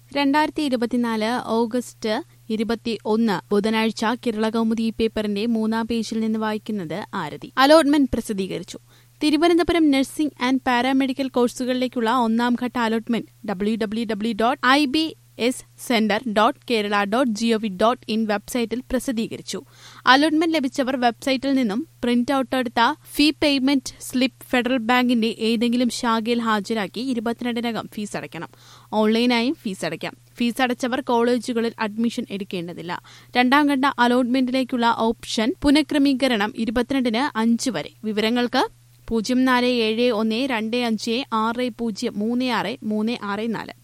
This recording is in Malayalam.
രണ്ടായിരത്തി ഇരുപത്തിനാല് ഓഗസ്റ്റ് ഇരുപത്തി ഒന്ന് ബുധനാഴ്ച കേരളകൗമുദി പേപ്പറിന്റെ മൂന്നാം പേജിൽ നിന്ന് വായിക്കുന്നത് ആരതി അലോട്ട്മെന്റ് പ്രസിദ്ധീകരിച്ചു തിരുവനന്തപുരം നഴ്സിംഗ് ആൻഡ് പാരാമെഡിക്കൽ കോഴ്സുകളിലേക്കുള്ള ഒന്നാം ഘട്ട allotment W W W dot I B S centre dot Kerala dot gov dot in വെബ്സൈറ്റിൽ പ്രസിദ്ധീകരിച്ചു അലോട്ട്മെന്റ് ലഭിച്ചവർ വെബ്സൈറ്റിൽ നിന്നും പ്രിന്റ് ഔട്ട് എടുത്ത ഫീ പേയ്മെന്റ് സ്ലിപ്പ് ഫെഡറൽ ബാങ്കിന്റെ ഏതെങ്കിലും ശാഖയിൽ ഹാജരാക്കി ഇരുപത്തിരണ്ടിനകം ഫീസ് അടയ്ക്കണം ഓൺലൈനായും ഫീസ് അടയ്ക്കാം ഫീസ് അടച്ചവർ കോളേജുകളിൽ അഡ്മിഷൻ എടുക്കേണ്ടതില്ല രണ്ടാം ഘട്ട അലോട്ട്മെന്റിലേക്കുള്ള ഓപ്ഷൻ പുനഃക്രമീകരണം ഇരുപത്തിരണ്ടിന് അഞ്ച് വരെ വിവരങ്ങൾക്ക് പൂജ്യം നാല് ഏഴ് ഒന്ന് രണ്ട് അഞ്ച് ആറ് പൂജ്യം മൂന്ന് ആറ് മൂന്ന് ആറ് നാല്